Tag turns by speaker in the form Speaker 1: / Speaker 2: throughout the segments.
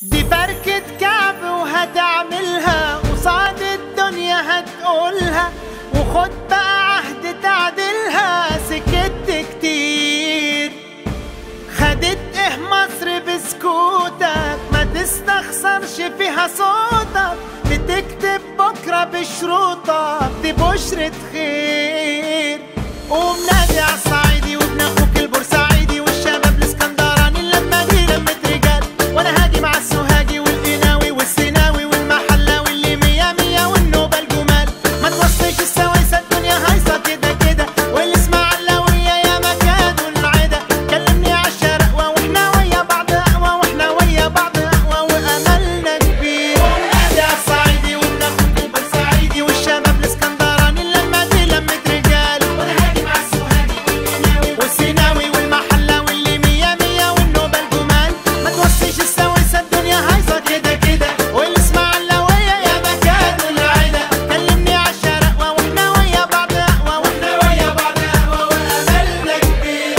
Speaker 1: دي فركة كعب وهتعملها قصاد الدنيا هتقولها وخد بقى عهد تعدلها سكت كتير خدت ايه مصر بسكوتك ما تستخسرش فيها صوتك بتكتب بكرة بشروطك دي بشرة خير قوم نادي على الصعيدي وابن اخوك البورسعيدي والشباب الاسكندراني اللمة دي لمة رجال وانا هاجي مع السوهاجي والقناوي والسيناوي والمحلاوي اللي مية مية والنوبة الجمال ما توصيش السويسة الدنيا هايصة كده كده والاسماعيلاوية يا مكان والعدا كلمني عالشرقوة واحنا ويا بعض اقوى واحنا ويا بعض اقوى واملنا كبير ونادي على الصعيدي وابن اخوك البورسعيدي والشباب الاسكندراني اللمة دي لمة رجال وانا هاجي مع السوهاجي والقناوي والسيناوي والمحلاوي اللي مية مية والنوبة الجمال ما توصيش السويسة الدنيا هايصة كده كده والاسماعيلاوية يا مكان والعدا كلمني عالشرقوة واحنا ويا بعض اقوى واحنا ويا بعض اقوى واملنا كبير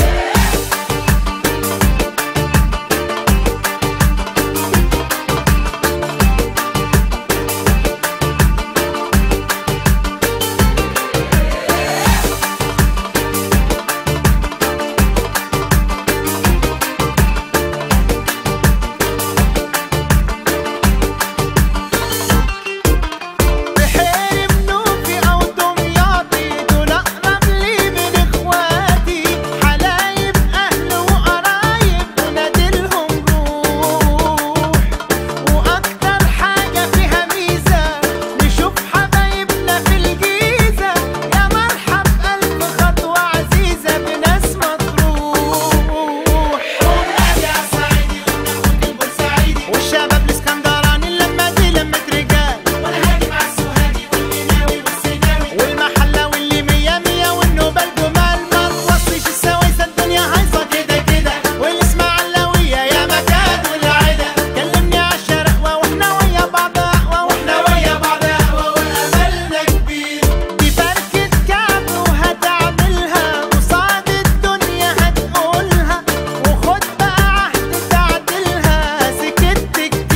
Speaker 1: بحير منوفي او دمياطي دول اقرب لي من اخواتي حلايب اهل وقرايب ونادلهم روح واكتر حاجه فيها ميزه نشوف حبايبنا في الجيزه يا مرحب الف خطوه عزيزه بناس مطروح ونادي على الصعيدي وناخد البورسعيدي والشباب الاسكندراني اللمه دي لمه رجال وانا هاجي مع السوهاجي والقناوي والسيناوي والمحلاوي اللي مية مية والنوبة الجمال ما توصيش السويسة الدنيا هايصة كده كده والاسماعيلاوية يا مكان والعدا كلمني عالشرقوة واحنا ويا بعض اقوى واحنا ويا بعض اقوى واملنا كبير دي فركة كعب وهتعملها قصاد الدنيا هتقولها وخد بقى عهد تعدلها سكت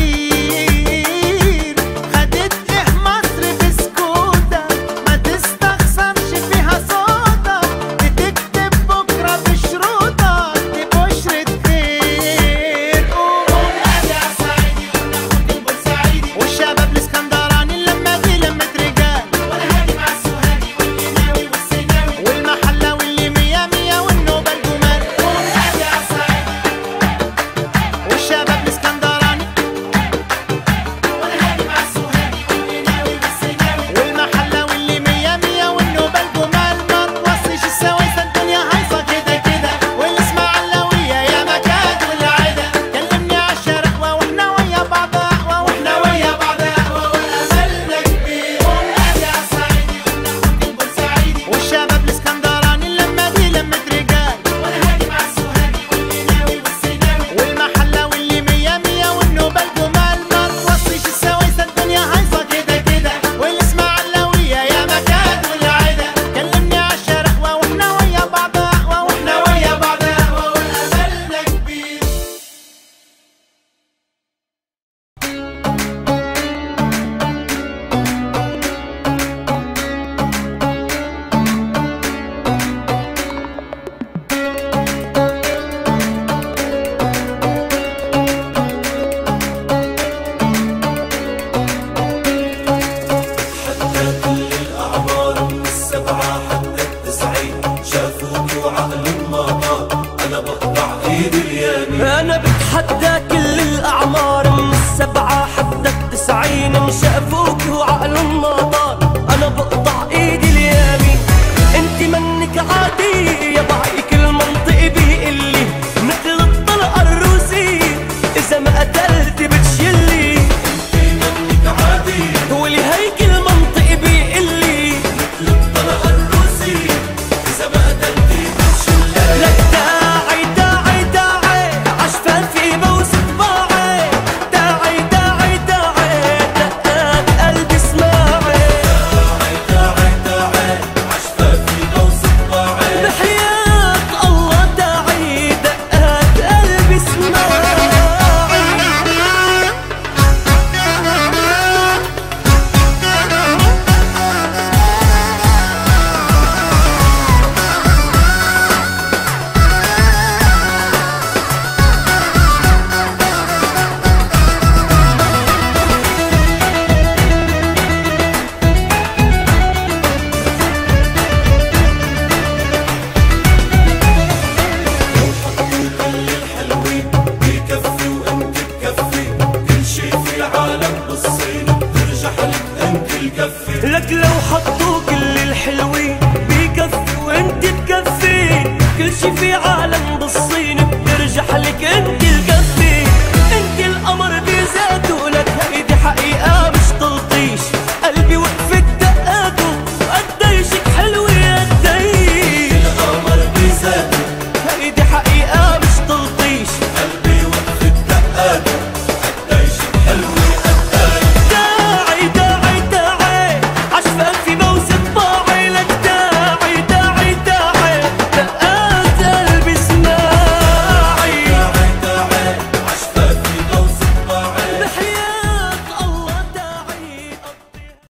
Speaker 1: كتير خدت ايه مصر بسكوتك ما تستخسرش فيها صوتك بتكتب بكرة بشروطك دي بشرة خير قوم نادي على الصعيدي وناخد البورسعيدي والشباب الاسكندراني اللمة دي لمة رجال وانا هاجي مع السوهاجي والقناوي والسيناوي والمحلاوي اللي مية مية والنوبة الجمال قوم نادي على الصعيدي والشباب الاسكندراني وانا هاجي مع السوهاجي والقناوي والسيناوي والمحلاوي اللي مية مية والنوبة الجمال ما توصيش السويسة الدنيا هايصة كده كده والاسماعيلاوية يا مكان والعدا كلمني عالشرقوة واحنا ويا بعض اقوى واحنا ويا بعض اقوى واملنا كبير ونادي على الصعيدي وناخد البورسعيدي والشباب الاسكندراني اللمة دي لمة رجال وانا هاجي مع السوهاجي والقناوي والسيناوي والمحلاوي اللي مية مية والنوبة الجمال ما توصيش السويسة الدنيا هايصة كده كده والاسماعيلاوية يا مكان والعدا كلمني عالشرقوة واحنا ويا بعض اقوى واحنا ويا بعض اقوى واملنا كبير
Speaker 2: حتى كل الأعمار من السبعة حتى التسعين شافوك وعقلهم ما طار أنا بقطع إيد اليمين
Speaker 3: انا بتحدى كل الاعمار من السبعة حتى التسعين مشافوك وعقلهم ما طار انا بقطع ايدي اليمين انت منك عادي يا ضعيك المنطق بيقلي مثل الطلقة الروسية اذا ما قتلت بتشلي
Speaker 2: منك عادي
Speaker 3: ولهيك المنطق بيقلي
Speaker 2: للطلقة الروسي إذا ما قتلتي بتشلها
Speaker 3: لك داعي داعي داعي عشفان في موسم باعي داعي داعي داعي دقات
Speaker 2: بيكفي
Speaker 3: لك لو حطوا كل الحلوين بيكفي وانت تكفي كل شي في عالم بالصين بترجح لك انت الكفي انت القمر بذاته لك هيدي حقيقة مش تلطيش قلبي وقفت دقاته قديشك حلوة قديش
Speaker 2: القمر بذاته
Speaker 3: هيدي حقيقة مش تلطيش
Speaker 2: قلبي وقفت دقاته